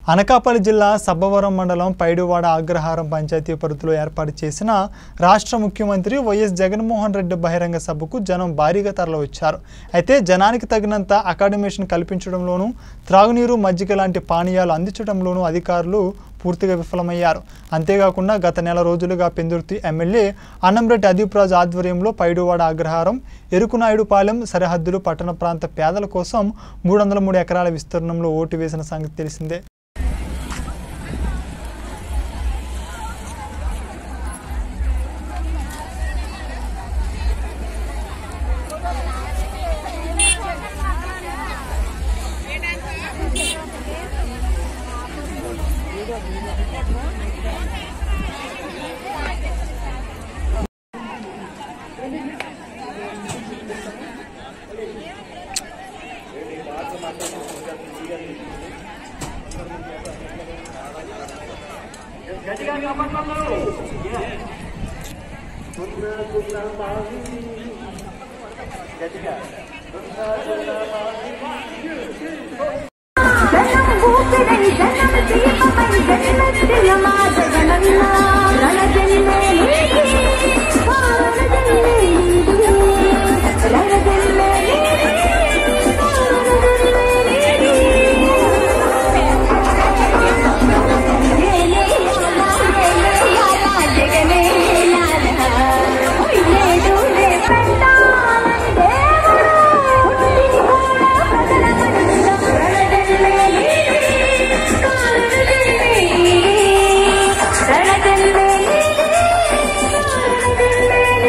అనకాపల్లి జిల్లా సబ్బవరం మండలం పైడువాడ అగ్రహారం పంచాయతీ పరిధిలో ఏర్పాటు చేసిన రాష్ట్ర ముఖ్యమంత్రి వైఎస్ జగన్మోహన్ రెడ్డి బహిరంగ సభకు జనం భారీగా తరలివచ్చారు అయితే జనానికి తగినంత అకాడమేషన్ కల్పించడంలోనూ త్రాగునీరు మజ్జిగ లాంటి పానీయాలు అందించడంలోనూ అధికారులు పూర్తిగా విఫలమయ్యారు అంతేకాకుండా గత నెల రోజులుగా పెందుర్తి ఎమ్మెల్యే అన్నంరెడ్డి అదీప్ రాజు ఆధ్వర్యంలో పైడువాడ అగ్రహారం ఎరుకునాయుడుపాలెం సరిహద్దులు పట్టణ ప్రాంత పేదల కోసం మూడు వందల మూడు ఎకరాల విస్తీర్ణంలో ఓటు వేసిన సంగతి తెలిసిందే జనం ఊపిరై జనం దీపమై జన్మదిన మా జగనన్న రణజన్మే నీది రణజన్మే నీది రణజన్మే నీది రణజన్మే నీది ఏలే యాలా ఏలే యాలా జగనే యాలా నేడు రే పెట్టాలని దేవుడు పుట్టిని కూడా ప్రజల మనసులో రణజన్మే నీది రణజన్మే నీది రణజన్మే నీది రణజన్మే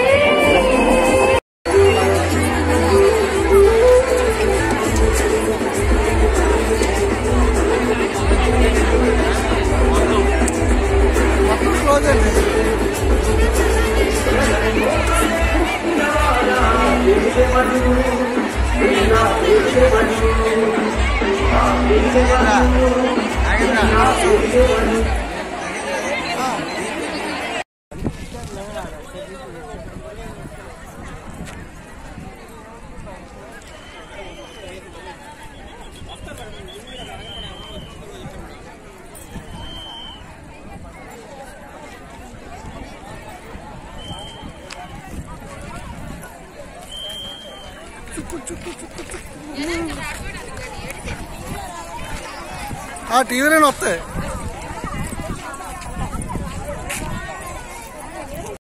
నీది ఆ టీవీలోనే వస్తాయి